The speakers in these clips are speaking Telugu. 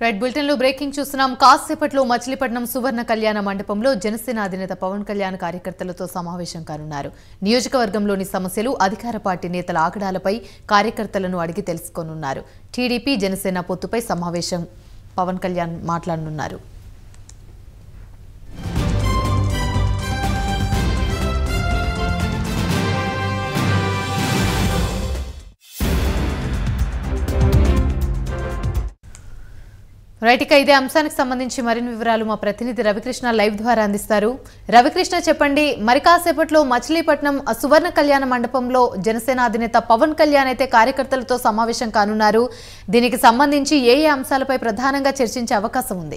రైట్ బులెటిన్ లో బ్రేకింగ్ చూస్తున్నాం కాసేపట్లో మచిలీపట్నం సువర్ణ కళ్యాణ మండపంలో జనసేన అధినేత పవన్ కళ్యాణ్ కార్యకర్తలతో సమావేశం కానున్నారు నియోజకవర్గంలోని సమస్యలు అధికార పార్టీ నేతల ఆగడాలపై కార్యకర్తలను అడిగి తెలుసుకోనున్నారు టీడీపీ జనసేన పొత్తుపై సమావేశం పవన్ కళ్యాణ్ మాట్లాడనున్నారు రైట్ ఇక ఇదే అంశానికి సంబంధించి మరిన్ని వివరాలు మా ప్రతినిధి రవికృష్ణ లైవ్ ద్వారా అందిస్తారు రవికృష్ణ చెప్పండి మరి కాసేపట్లో మచిలీపట్నం సువర్ణ కళ్యాణ మండపంలో జనసేన అధినేత పవన్ కళ్యాణ్ అయితే కార్యకర్తలతో సమావేశం కానున్నారు దీనికి సంబంధించి ఏ ఏ అంశాలపై ప్రధానంగా చర్చించే అవకాశం ఉంది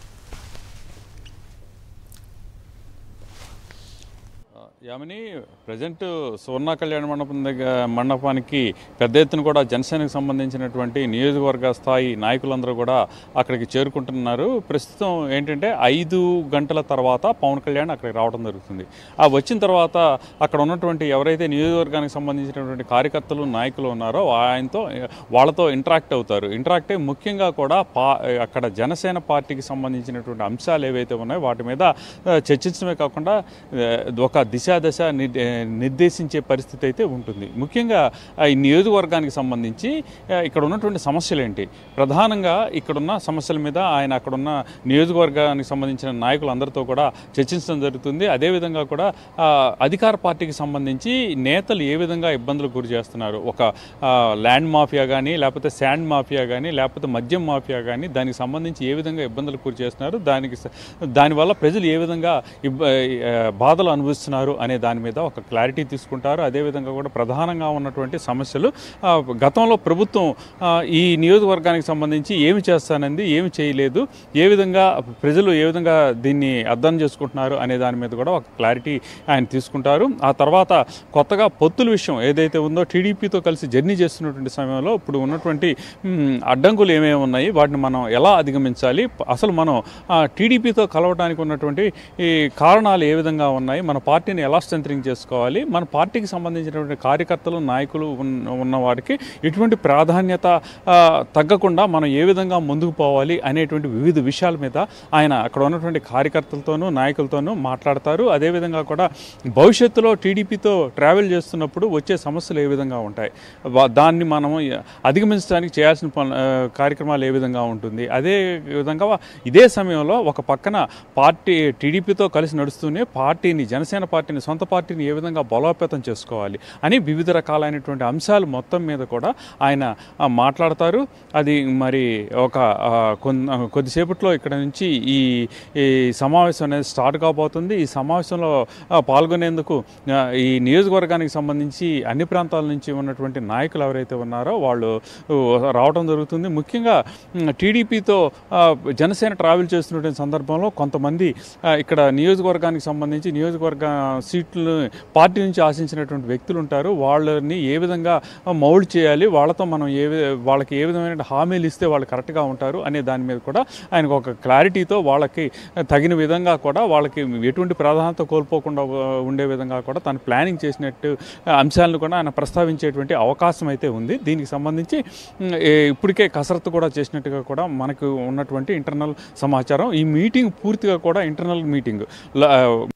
యామిని ప్రజెంట్ సువర్ణ కళ్యాణ మండపం దగ్గర మండపానికి పెద్ద ఎత్తున కూడా జనసేనకు సంబంధించినటువంటి నియోజకవర్గ స్థాయి నాయకులందరూ కూడా అక్కడికి చేరుకుంటున్నారు ప్రస్తుతం ఏంటంటే ఐదు గంటల తర్వాత పవన్ కళ్యాణ్ అక్కడికి రావడం జరుగుతుంది ఆ వచ్చిన తర్వాత అక్కడ ఉన్నటువంటి ఎవరైతే నియోజకవర్గానికి సంబంధించినటువంటి కార్యకర్తలు నాయకులు ఉన్నారో ఆయనతో వాళ్ళతో ఇంటరాక్ట్ అవుతారు ఇంటరాక్ట్ అయ్యి ముఖ్యంగా కూడా పా అక్కడ జనసేన పార్టీకి సంబంధించినటువంటి అంశాలు ఏవైతే ఉన్నాయో వాటి మీద ఆ, చర్చించడమే కాకుండా ఆ, ఒక దిశ దశ నిర్దే- నిర్దేశించే పరిస్థితి అయితే ఉంటుంది ముఖ్యంగా ఆ, ఈ నియోజకవర్గానికి సంబంధించి ఆ, ఇక్కడ ఉన్నటువంటి సమస్యలు ఏంటి ప్రధానంగా ఇక్కడున్న సమస్యల మీద ఆయన అక్కడున్న నియోజకవర్గానికి సంబంధించిన నాయకులందరితో కూడా చర్చించడం జరుగుతుంది అదేవిధంగా కూడా ఆ, అధికార పార్టీకి సంబంధించి నేతలు ఏ విధంగా ఇబ్బందులకు గురి చేస్తున్నారు ఒక ఆ, ల్యాండ్ మాఫియా కానీ లేకపోతే శాండ్ మాఫియా కానీ లేకపోతే మద్యం మాఫియా కానీ దానికి సంబంధించి ఏ విధంగా ఇబ్బందులకు గురి చేస్తున్నారు దానికి స- దానివల్ల ప్రజలు ఏ విధంగా ఇబ్బ ఆ, బాధలు అనుభవిస్తున్నారు అనే దాని మీద ఒక క్లారిటీ తీసుకుంటారు అదేవిధంగా కూడా ప్రధానంగా ఉన్నటువంటి సమస్యలు ఆ, గతంలో ప్రభుత్వం ఆ, ఈ నియోజకవర్గానికి సంబంధించి ఏమి చేస్తానంది ఏమి చేయలేదు ఏ విధంగా ప్రజలు ఏ విధంగా దీన్ని అర్థం చేసుకుంటున్నారు అనే దాని మీద కూడా ఒక క్లారిటీ ఆయన తీసుకుంటారు ఆ తర్వాత కొత్తగా పొత్తుల విషయం ఏదైతే ఉందో టీడీపీతో కలిసి జర్నీ చేస్తున్నటువంటి సమయంలో ఇప్పుడు ఉన్నటువంటి మ్, అడ్డంకులు ఏమేమి ఉన్నాయి వాటిని మనం ఎలా అధిగమించాలి అసలు మనం ఆ, టీడీపీతో కలవడానికి ఉన్నటువంటి ఈ కారణాలు ఏ విధంగా ఉన్నాయి మన పార్టీని ఎలా స్ట్రెంథరింగ్ చేసుకోవాలి మన పార్టీకి సంబంధించినటువంటి కార్యకర్తలు నాయకులు ఉన్న ఉన్న వారికి ఎటువంటి ప్రాధాన్యత ఆ, తగ్గకుండా మనం ఏ విధంగా ముందుకు పోవాలి అనేటువంటి వివిధ విషయాల మీద ఆయన అక్కడ ఉన్నటువంటి కార్యకర్తలతోనూ నాయకులతోనూ మాట్లాడతారు అదేవిధంగా కూడా భవిష్యత్తులో టీడీపీతో ట్రావెల్ చేస్తున్నప్పుడు వచ్చే సమస్యలు ఏ విధంగా ఉంటాయి వా- దాన్ని మనం అధిగమించడానికి చేయాల్సిన పనులు ఆ, కార్యక్రమాలు ఏ విధంగా ఉంటుంది అదే విధంగా ఇదే సమయంలో ఒక పక్కన పార్టీ టీడీపీతో కలిసి నడుస్తూనే పార్టీని జనసేన పార్టీని సొంత పార్టీని ఏ విధంగా బలోపేతం చేసుకోవాలి అని వివిధ రకాలైనటువంటి అంశాలు మొత్తం మీద కూడా ఆయన ఆ, మాట్లాడతారు అది మరి ఒక ఆ, కొన్- కొద్దిసేపట్లో ఇక్కడ నుంచి ఈ ఈ సమావేశం అనేది స్టార్ట్ కాబోతుంది ఈ సమావేశంలో ఆ, పాల్గొనేందుకు ఆ, ఈ నియోజకవర్గానికి సంబంధించి అన్ని ప్రాంతాల నుంచి ఉన్నటువంటి నాయకులు ఎవరైతే ఉన్నారో వాళ్ళు ఊ, రావడం జరుగుతుంది ముఖ్యంగా ఉమ్, టీడీపీతో ఆ, జనసేన ట్రావెల్ చేస్తున్నటువంటి సందర్భంలో కొంతమంది ఆ, ఇక్కడ నియోజకవర్గానికి సంబంధించి నియోజకవర్గ సీట్లు పార్టీ నుంచి ఆశించినటువంటి వ్యక్తులు ఉంటారు వాళ్ళని ఏ విధంగా మౌల్డ్ చేయాలి వాళ్ళతో మనం ఏ వి- వాళ్ళకి ఏ విధమైన హామీలు ఇస్తే వాళ్ళు కరెక్ట్గా ఉంటారు అనే దాని మీద కూడా ఆయనకు ఒక క్లారిటీతో వాళ్ళకి తగిన విధంగా కూడా వాళ్ళకి ఎటువంటి ప్రాధాన్యత కోల్పోకుండా ఉండే విధంగా కూడా తను ప్లానింగ్ చేసినట్టు అంశాలను కూడా ఆయన ప్రస్తావించేటువంటి అవకాశం అయితే ఉంది దీనికి సంబంధించి ఉమ్, ఏ- ఇప్పటికే కసరత్తు కూడా చేసినట్టుగా కూడా మనకు ఉన్నటువంటి ఇంటర్నల్ సమాచారం ఈ మీటింగ్ పూర్తిగా కూడా ఇంటర్నల్ మీటింగ్ ల-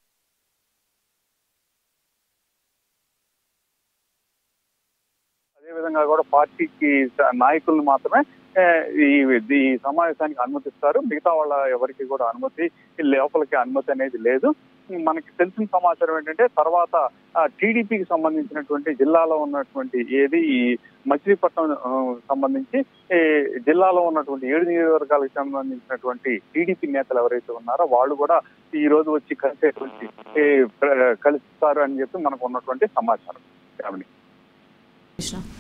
అదేవిధంగా కూడా పార్టీకి స- నాయకులను మాత్రమే ఏ, ఈ ఈ సమావేశానికి అనుమతిస్తారు మిగతా వాళ్ళ ఎవరికి కూడా అనుమతి ఈ లోపలికి అనుమతి అనేది లేదు మనకి తెలిసిన సమాచారం ఏంటంటే తర్వాత టీడీపీకి సంబంధించినటువంటి జిల్లాలో ఉన్నటువంటి ఏది ఈ మచిలీపట్నం ఆ, సంబంధించి ఈ జిల్లాలో ఉన్నటువంటి ఏడు నియోజకవర్గాలకు సంబంధించినటువంటి టీడీపీ నేతలు ఎవరైతే ఉన్నారో వాళ్ళు కూడా ఈ రోజు వచ్చి కలిసేటువంటి ఈ, ప్ర- కలుస్తారు అని చెప్పి మనకు ఉన్నటువంటి సమాచారం యామిని. కృష్ణ